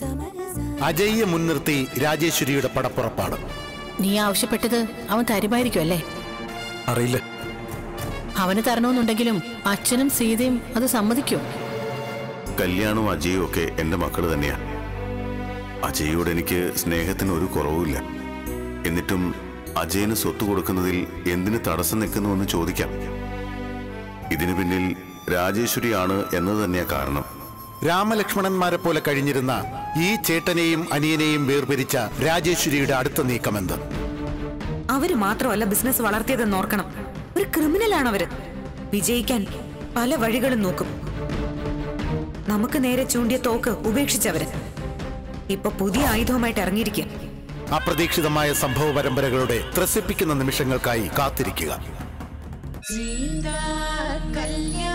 അജയ്യെ മുൻനിർത്തി രാജേശ്വരിയുടെ പടപ്പുറപ്പാട് നീ ആവശ്യപ്പെട്ടത് അവൻ തരുമായിരിക്കും അല്ലേ അറിയില്ല അവന് തരണമെന്നുണ്ടെങ്കിലും അച്ഛനും സീതയും അത് സമ്മതിക്കും കല്യാണവും അജയും ഒക്കെ എന്റെ മക്കള് തന്നെയാ അജയോട് എനിക്ക് സ്നേഹത്തിന് ഒരു കുറവുമില്ല എന്നിട്ടും അജയന് സ്വത്ത് കൊടുക്കുന്നതിൽ എന്തിന് തടസ്സം നിൽക്കുന്നുവെന്ന് ചോദിക്കാം ഇതിനു പിന്നിൽ രാജേശ്വരിയാണ് എന്നത് തന്നെയാ കാരണം രാമലക്ഷ്മണന്മാരെ പോലെ കഴിഞ്ഞിരുന്ന ഈ ചേട്ടനെയും അനിയനെയും വേർപിരിച്ച രാജേശ്വരിയുടെ അടുത്ത നീക്കമെന്ത് അവര് മാത്രമല്ല ബിസിനസ് വളർത്തിയതെന്ന് ഓർക്കണം ഒരു ക്രിമിനലാണ് അവര് വിജയിക്കാൻ പല വഴികളും നോക്കും നമുക്ക് നേരെ ചൂണ്ടിയ തോക്ക് ഉപേക്ഷിച്ചവര് ഇപ്പൊ പുതിയ ആയുധവുമായിട്ട് ഇറങ്ങിയിരിക്കുക അപ്രതീക്ഷിതമായ സംഭവ പരമ്പരകളുടെ ത്രസിപ്പിക്കുന്ന നിമിഷങ്ങൾക്കായി കാത്തിരിക്കുക സീതാ കല്യാണ